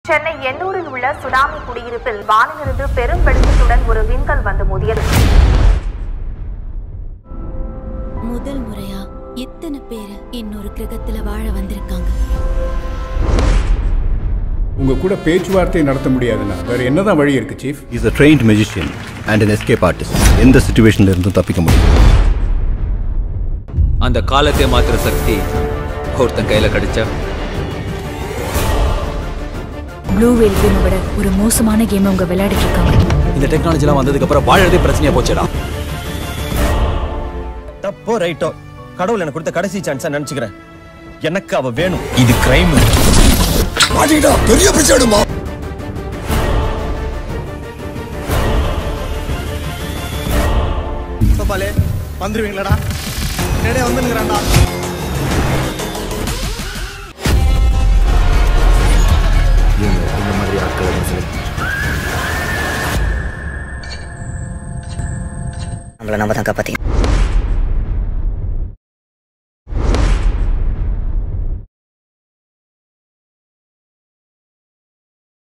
சென்னை எண்ணூரில் உள்ள சுனாமி குடியிருப்பில் வானிலிருந்து பெரும் வெளிச்சத்துடன் ஒரு விண்கல் வந்து மோதியது முதல் முறையா இத்தனை பேரு இன்னொரு கிரகத்துல வாழ வந்திருக்காங்க உங்க கூட பேச்சுவார்த்தை நடத்த முடியாதுன்னா வேற என்னதான் வழி இருக்கு chief is a trained magician and an escape artist எந்த சுச்சுவேஷன்ல இருந்தும் தப்பிக்க முடியும் அந்த காலத்தை மாத்துற சக்தி ஒருத்தன் கையில கிடைச்சா ப்ளூ வேல் கேமை விட ஒரு மோசமான கேம் அவங்க விளையாடிட்டு இருக்காங்க இந்த டெக்னாலஜிலாம் வந்ததுக்கு அப்புறம் வாழறதே பிரச்சனையா போச்சுடா தப்போ ரைட்டோ கடவுள் எனக்கு கொடுத்த கடைசி சான்ஸா நினைச்சுக்கிறேன் எனக்கு அவ வேணும் இது கிரைம் பெரிய பிச்சைடுமா பாலே வந்துருவீங்களாடா நேரே வந்துருக்கிறான்டா இந்த மாதிரி ஆட்களை நம்மளை நம்ம தான் காப்பாற்றிக்கணும்